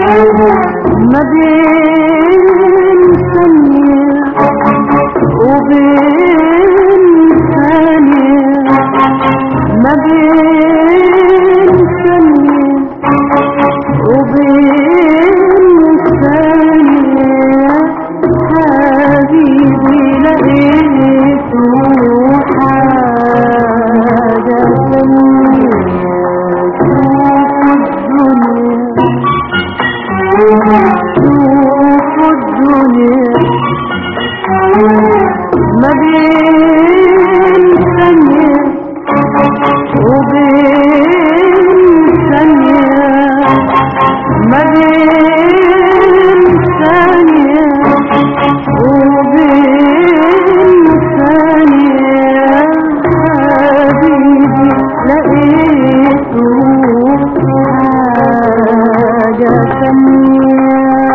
ما بين ثانية وبين ثانية ما بين ثانية وبين ثانية حبيبي لقيته حاجة ثانية شوف الدنيا ما بين ثانية وبين ثانية ما بين ثانية وبين ثانية حبيبي لقيته حاجة ثانية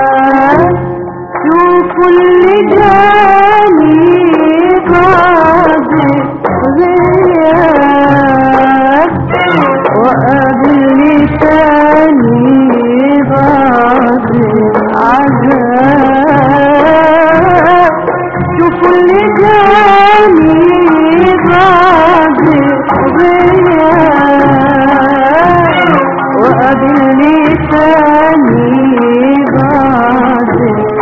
شوف اللي جاني بعد غياب وقابلني تاني بعد عذاب شوف اللي جاني بعد غياب وقابلني تاني بعد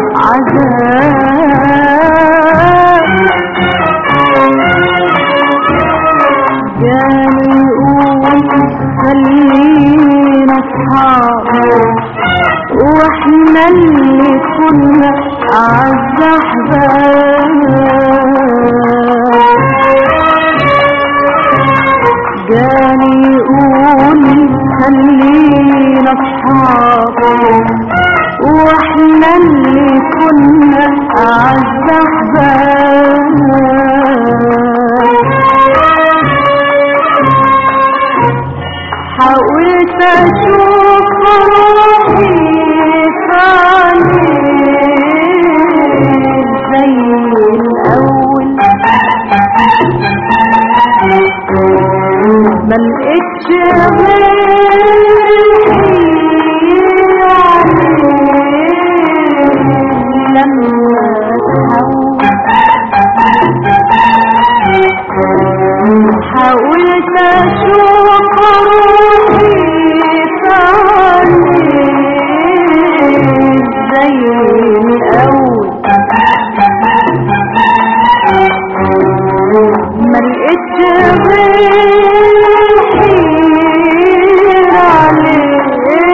عذاب جاني يقول خلينا اصحاب واحنا اللي كنا اعز احباب جاني يقول خلينا اصحاب واحنا اللي كنا اعز احباب حاولت اشوف روحي ثاني زي الاول ما لقيتش غيري لما حاولت اشوف روحي ثاني زي الاول ما لقيتش غيري عليه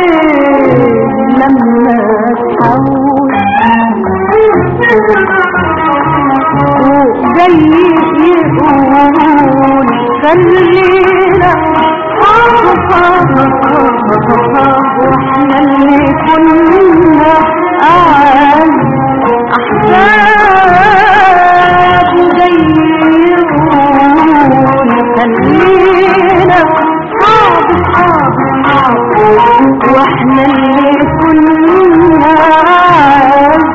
لما تحول جاي يقول خلينا واحنا اللي كنا أعز أحباب جاي يقول خلينا صحاب صحاب صحاب واحنا اللي كنا أعز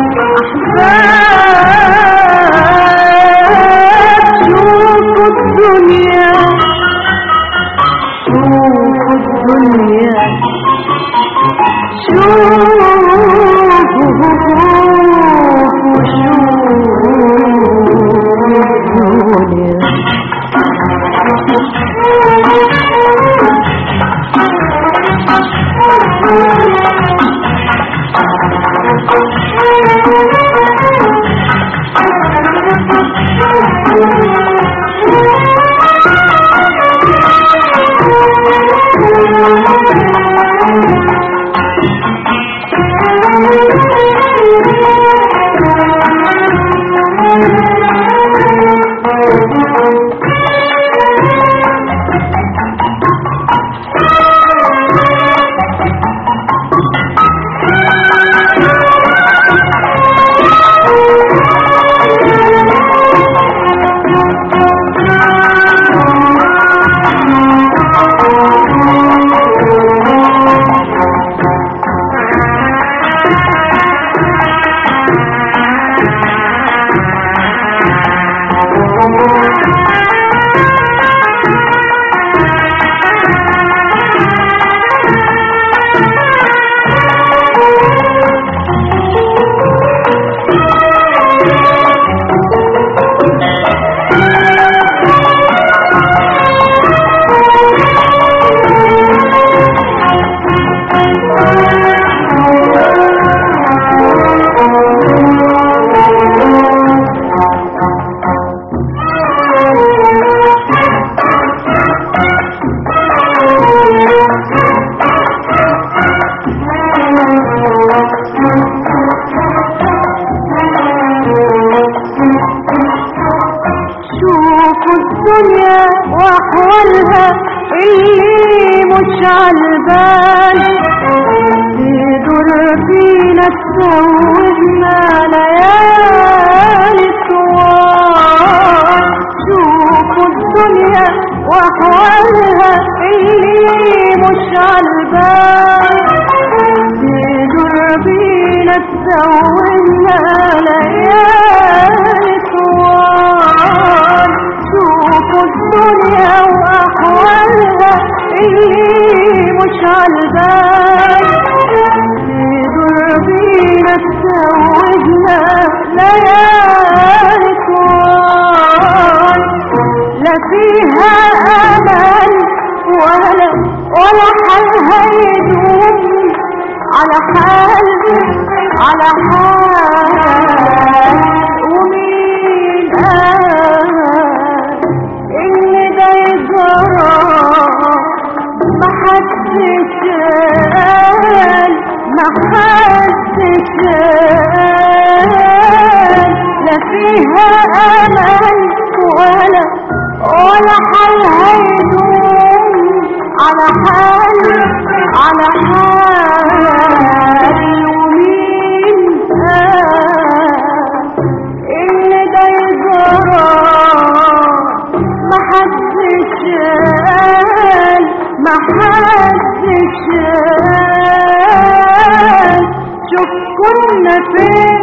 أحباب شوفوا الدنيا شوفوا الدنيا شوفوا شوفوا الدنيا عالبال يدور فينا تسوهنا ليالي طوال شوفوا الدنيا واحوالها اللي مش عالبال يدور بينا تسوهنا ليالي طوال شوفوا الدنيا واحوالها اللي مش عالبال يدور بينا تسوهنا ليالي طوال لا فيها امل ولا ولا حالها يدوم على حال على حال ومين قال ان ده يجرى ما حدش قال ما حدش قال لا فيها امل ولا ولا حالها يدوم على حال على حال ومين قال ان ده يجرى ما حدش قال ما حدش قال شوف كنا فين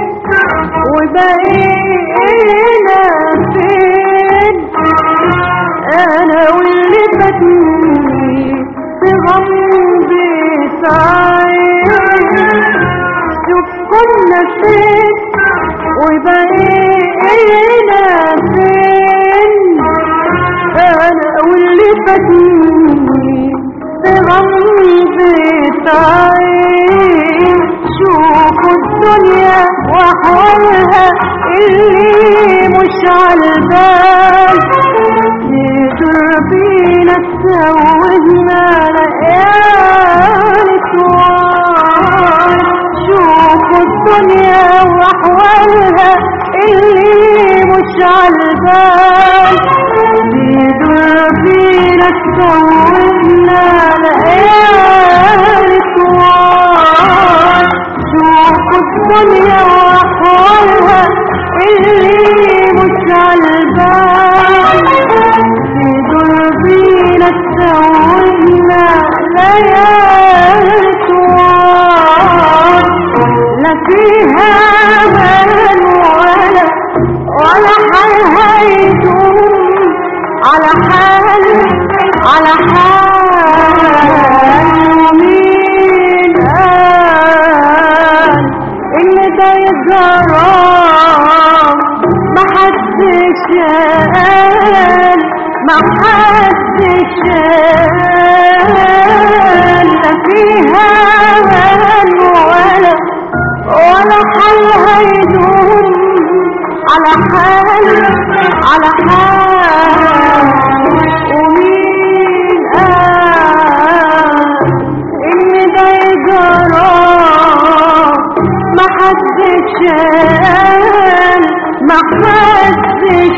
وبقينا فين انا واللي فاتني في غمضة عين شوف كنا فين وبقينا فين انا واللي فاتني في غمضة عين شوفوا الدنيا واحوالها اللي مش عالبال يدور بينا تسوهنا ليالي طوال شوفوا الدنيا واحوالها اللي مش عالبال يدور بينا تسوهنا ليالي طوال شوفوا الدنيا واحوالها اللي مش عالبال يدور بينا تسوهنا ليالي طوال لا فيها امل ولا ولا حالها يدوم على حال على حال ومين قال ان ده يجرى ما حدش قال ما حدش قال لا فيها امل ولا ولا حالها يدوم على حال على حال ومين قال ان ده يجرى ما حدش قال ما حدش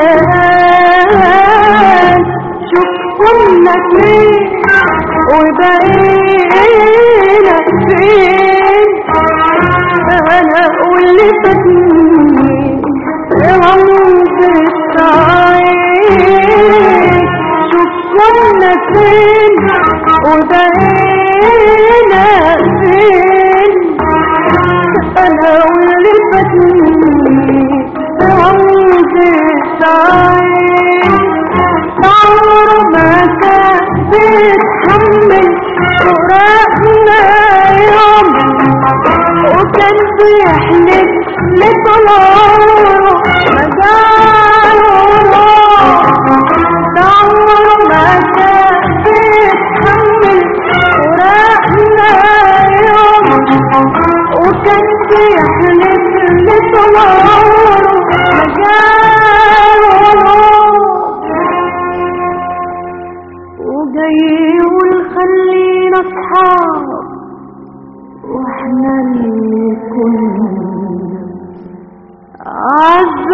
قال شوف كنا فين وبقينا فين انا واللي فاتني غمضة عين شوف كنا فين وبقينا فين انا واللي فاتني غمضة عين عمر ما كان بيتحمل فراقنا يوم وكان بيحلف لطلعه مجاله عمر ما كان بيتحمل فراقنا يوم وكان بيحلف لطلعه مجاله وجاي يقول خلينا اصحاب واحنا اللي كنا عز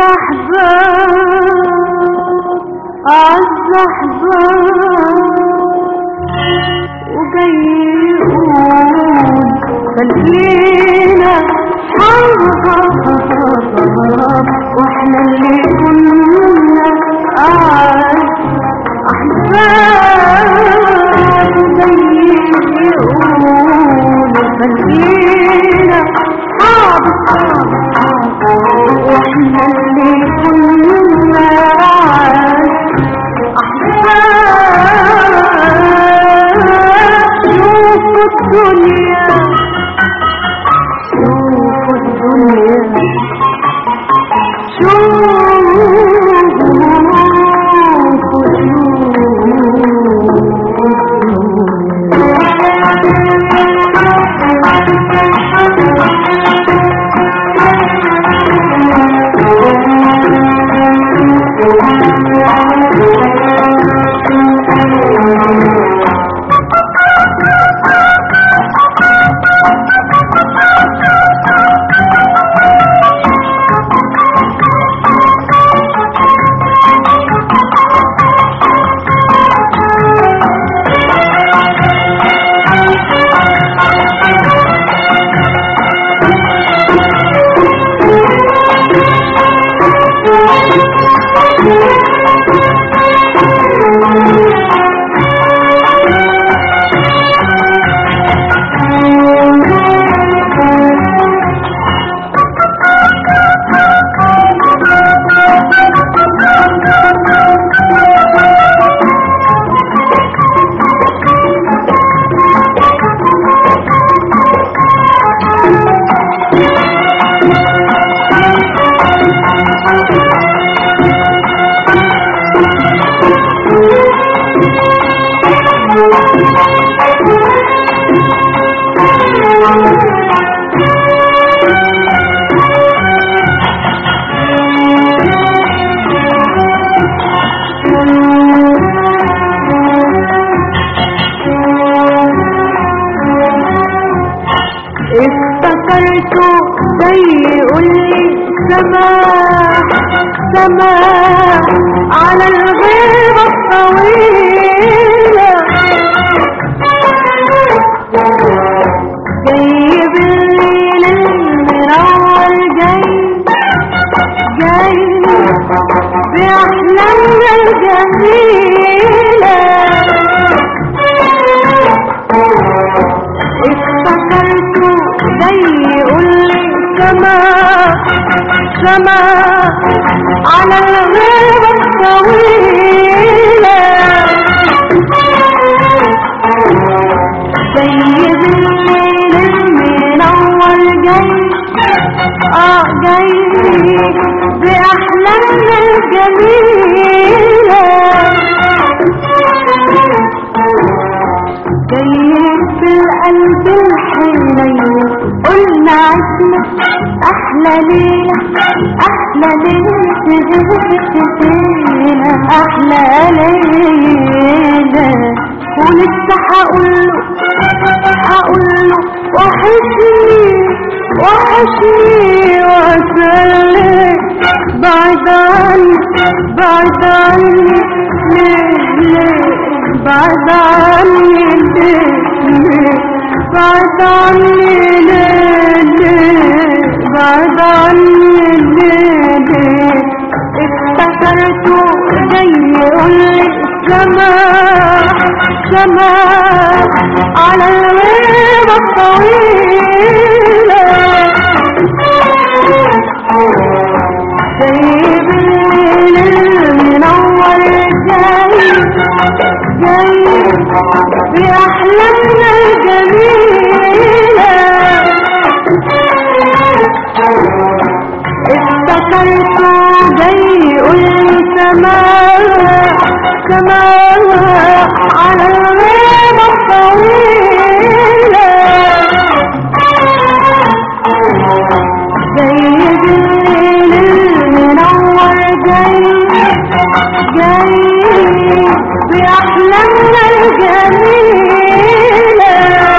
احباب عز احباب وجاي يقول خلينا حرب واحنا اللي كنا أعز أحباب وجاي يقول خلينا حرب واحنا اللي كنا أعز شوفوا الدنيا شوفوا الدنيا شوفوا افتكرته زي يقولي سماح سماح على الغيبة الطويلة جاي بالليل المنور جاي جاي بأحلامنا الجميلة افتكرته زي يقولي سماء سماء على الغيبة الطويلة زي بالليل المنور جاي اه جاي بأحلامنا الجميلة جايين في القلب الحنين قلنا عشنا احلى ليلة احلى ليلة ليلة احلى ليلة ولسه هقوله هقوله وحشني وحشني واسلك بعد عني بعد عني ليه ليه بعد عني ليه ليه بعد عني ليه ليه بعد عني ليه ليه افتكرته جاي يقولي سماح سماح على الغيبة الطويلة سيب الليل المنور جاي جاي بأحلامنا الجميلة افتكرته جاي يقولي سماء سماء على الغيبة الطويلة زي بالليل المنور جاي جاي بأحلامنا الجميلة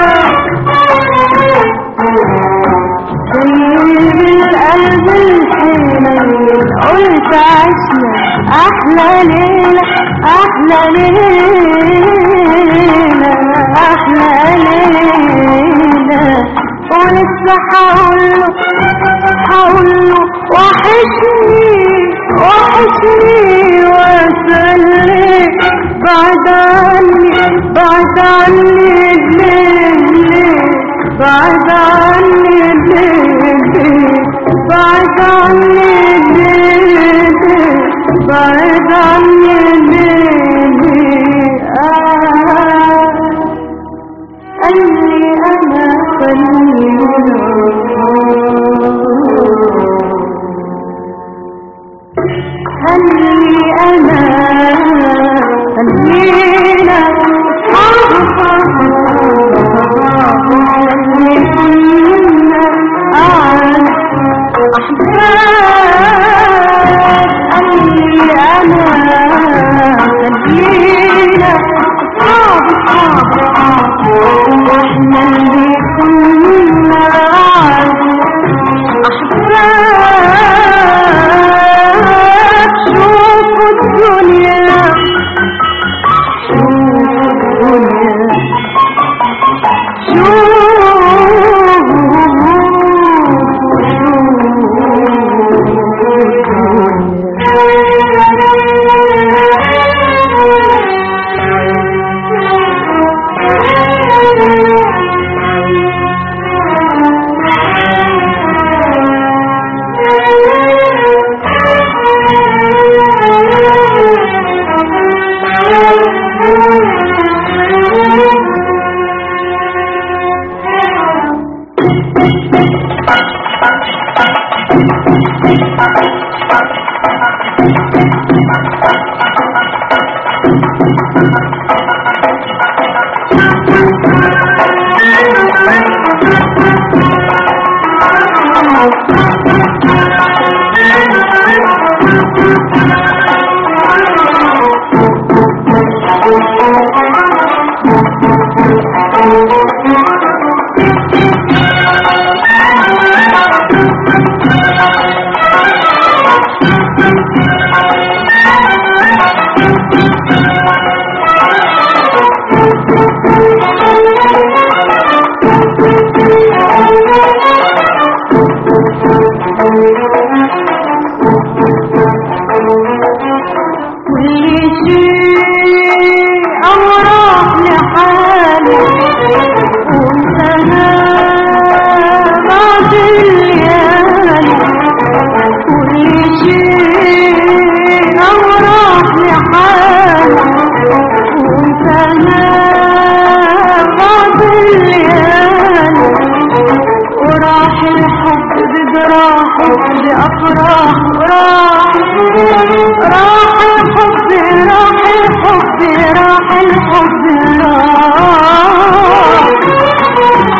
طيب القلب الحنين قلت عشنا أحلى ليلة أحلى ليلة احلى ليلة ولسه هقوله هقوله وحشني وحشني واسألك بعد عني بعد عني ليه ليه بعد عني ليه ليه بعد عني ليه ليه بعد عني ليه ليه آه قال لي انا خلينا انا خلينا خلي كنا أعز أحباب قال لي أنا خلينا أصحاب أصحاب وإحنا اللي كنا أعز أحباب شوفوا الدنيا شوفوا الدنيا كل شيء أمره لحاله وانتهى بعد الليالي كل شيء أمره لحاله وانتهى بعد الليالي وراح الحب بجراحه بأفراح راح راح الحب راح الحب راح الحب راح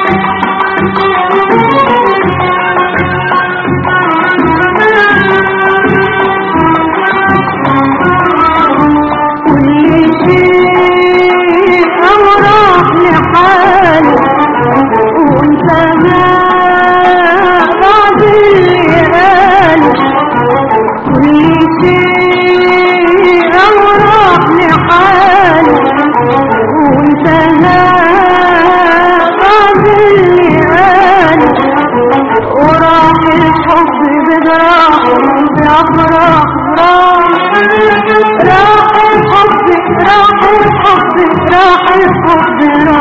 كل شيء أمره لحاله وانتهى بعد الليالي كل شيء أمره لحاله وانتهى بعد الليالي وراح الحب بجراحه بأفراح راح راح الحب راح الحب راح الحب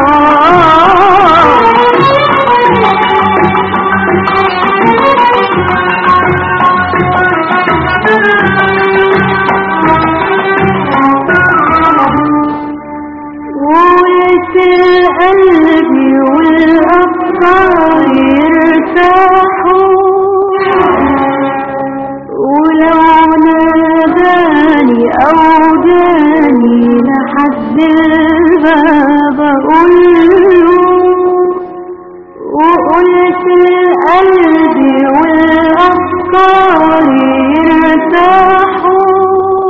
راح ولت القلب والأفكار يرتاحوا ولو ناداني أو جاني لحد الباب أقوله وقلت القلب والأفكار يرتاحوا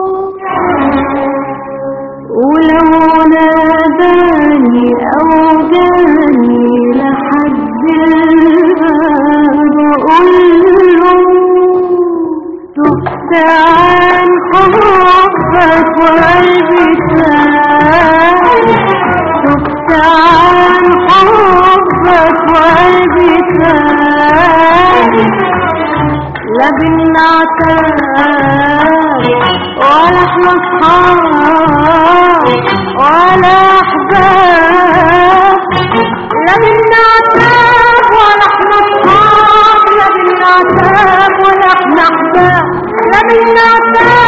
ولو ناداني أو جاني لحد الباب أقوله تبت عن حبك وقلبي تاه تبت عشان حبك وقلبي تاني لا بالنعتاب ولا احنا اصحاب ولا احباب لا بالنعتاب ولا احنا اصحاب لا بالنعتاب ولا احنا احباب لا بالنعتاب